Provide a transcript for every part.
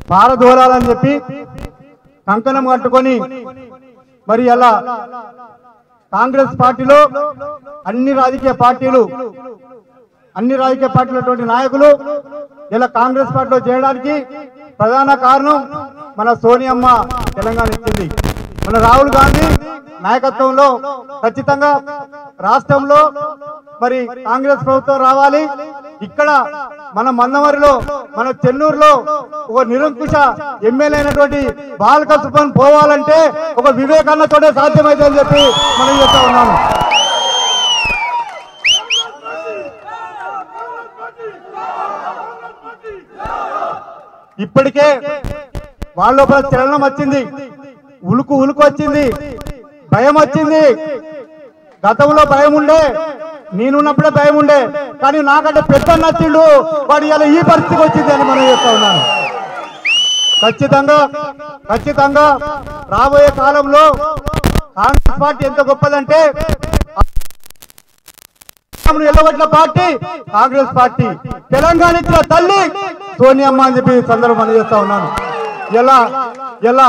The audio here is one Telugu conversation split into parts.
పారదోలాలని చెప్పి కంకణం కట్టుకొని మరి అలా కాంగ్రెస్ పార్టీలో అన్ని రాజకీయ పార్టీలు అన్ని రాజకీయ పార్టీలటువంటి నాయకులు ఇలా కాంగ్రెస్ పార్టీలో చేయడానికి ప్రధాన కారణం మన సోనియమ్మ తెలంగాణ ఇచ్చింది మన రాహుల్ గాంధీ నాయకత్వంలో ఖచ్చితంగా రాష్ట్రంలో మరి కాంగ్రెస్ ప్రభుత్వం రావాలి ఇక్కడ మన మన్నవరిలో మన చెన్నూరులో ఒక నిరంకుశ ఎమ్మెల్యే అయినటువంటి బాలక సుమన్ పోవాలంటే ఒక వివేకాన్నతోనే సాధ్యమైతే అని చెప్పి మనం చెప్తా ఉన్నాను ఇప్పటికే వాళ్ళ లోపల చలనం వచ్చింది ఉలుకు ఉలుకు వచ్చింది భయం వచ్చింది గతంలో భయం ఉండే నేనున్నప్పుడే భయం ఉండే కానీ నాకంటే పెద్ద నచ్చిండు వాడు ఇలా ఈ పరిస్థితికి వచ్చింది అని మనం చెప్తా ఉన్నాను ఖచ్చితంగా ఖచ్చితంగా రాబోయే కాలంలో కాంగ్రెస్ పార్టీ ఎంత గొప్పదంటే నిలబడిన పార్టీ కాంగ్రెస్ పార్టీ తెలంగాణ ఇచ్చిన తల్లి సోనియమ్మ అని చెప్పి ఈ సందర్భం చేస్తా ఉన్నాను ఎలా ఎలా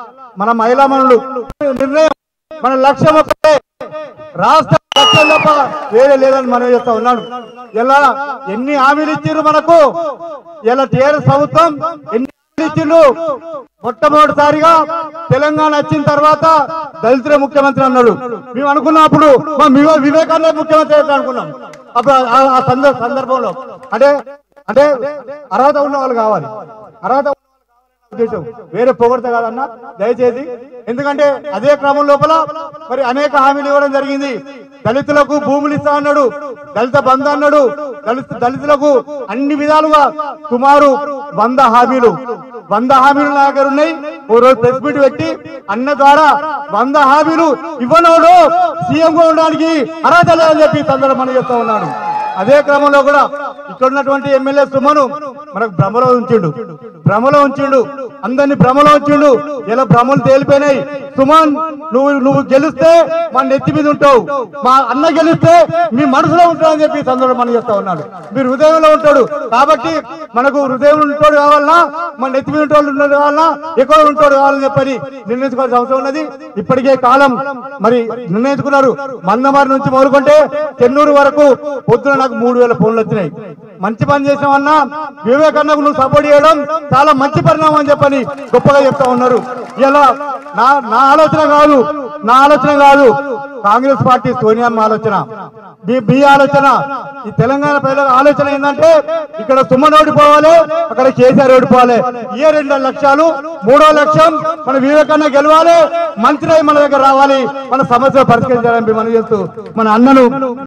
మన మహిళా మనులు నిర్ణయం మన లక్ష్యం ఒకటే రాష్ట్ర లక్ష్యం తప్ప వేరే లేదని మనం చేస్తా ఉన్నాను ఎలా ఎన్ని హామీలు ఇచ్చారు మనకు ఇలా టీఆర్ఎస్ ప్రభుత్వం ఎన్ని హామీలు ఇచ్చిండ్రు మొట్టమొదటిసారిగా తెలంగాణ వచ్చిన తర్వాత దళితులే ముఖ్యమంత్రి అన్నాడు మేము అనుకున్నప్పుడు మా వివే- వివేకానంద ముఖ్యమంత్రి అయితే అనుకున్నాం అప్పుడు ఆ- ఆ సంద- సందర్భంలో అంటే అంటే అర్హత ఉన్న వాళ్ళు కావాలి అర్హత ఉన్న ఉద్దేశం వేరే పొగడత కాదన్నా దయచేసి ఎందుకంటే అదే క్రమం లోపల మరి అనేక హామీలు ఇవ్వడం జరిగింది దళితులకు భూములు ఇస్తా అన్నాడు దళిత బంధు అన్నాడు దళిత దళితులకు అన్ని విధాలుగా సుమారు వంద హామీలు వంద హామీలు నా దగ్గర ఉన్నాయి ఓ రోజు ప్రెస్ మీట్ పెట్టి అన్న ద్వారా వంద హామీలు ఇవ్వనోడు సీఎం గా ఉండడానికి అర్హత లేదని చెప్పి ఈ సందర్భం మనం చెప్తా ఉన్నాడు అదే క్రమంలో కూడా ఇక్కడ ఉన్నటువంటి ఎమ్మెల్యే సుమను మనకు భ్రమలో ఉంచిండు భ్రమలో ఉంచిండు అందరినీ భ్రమలో ఉంచిండు ఇలా భ్రమలు తేలిపోయినాయి సుమన్ నువ్వు నువ్వు గెలిస్తే మా నెత్తి మీద ఉంటావు మా అన్న గెలిస్తే మీ మనసులో ఉంటావు అని చెప్పి ఈ సందర్భం మనం చెప్తా ఉన్నాడు మీరు హృదయంలో ఉంటాడు కాబట్టి మనకు హృదయం ఉంటాడు కావాలన్నా మన నెత్తి మీద ఉంటాడు ఉన్నాడు కావాలన్నా ఎక్కువ ఉంటాడు కావాలని చెప్పని నిర్ణయించుకోవాల్సిన అవసరం ఉన్నది ఇప్పటికే కాలం మరి నిర్ణయించుకున్నారు మందమారి నుంచి మొదలుకుంటే చెన్నూరు వరకు పొద్దున నాకు మూడు వేల ఫోన్లు వచ్చినాయి మంచి పని చేసామన్నా వివేకన్నకు నువ్వు సపోర్ట్ చేయడం చాలా మంచి పరిణామం అని చెప్పని గొప్పగా చెప్తా ఉన్నారు ఇలా నా నా ఆలోచన కాదు నా ఆలోచన కాదు కాంగ్రెస్ పార్టీ సోనియమ్మ ఆలోచన మీ మీ ఆలోచన ఈ తెలంగాణ ప్రజల ఆలోచన ఏంటంటే ఇక్కడ సుమన్ ఓడిపోవాలి అక్కడ కేసీఆర్ ఓడిపోవాలి ఏ రెండు లక్ష్యాలు మూడో లక్ష్యం మన వివేకన్న గెలవాలి మంత్రి అయి మన దగ్గర రావాలి మన సమస్య పరిష్కరించాలని మనం చేస్తూ మన అన్నను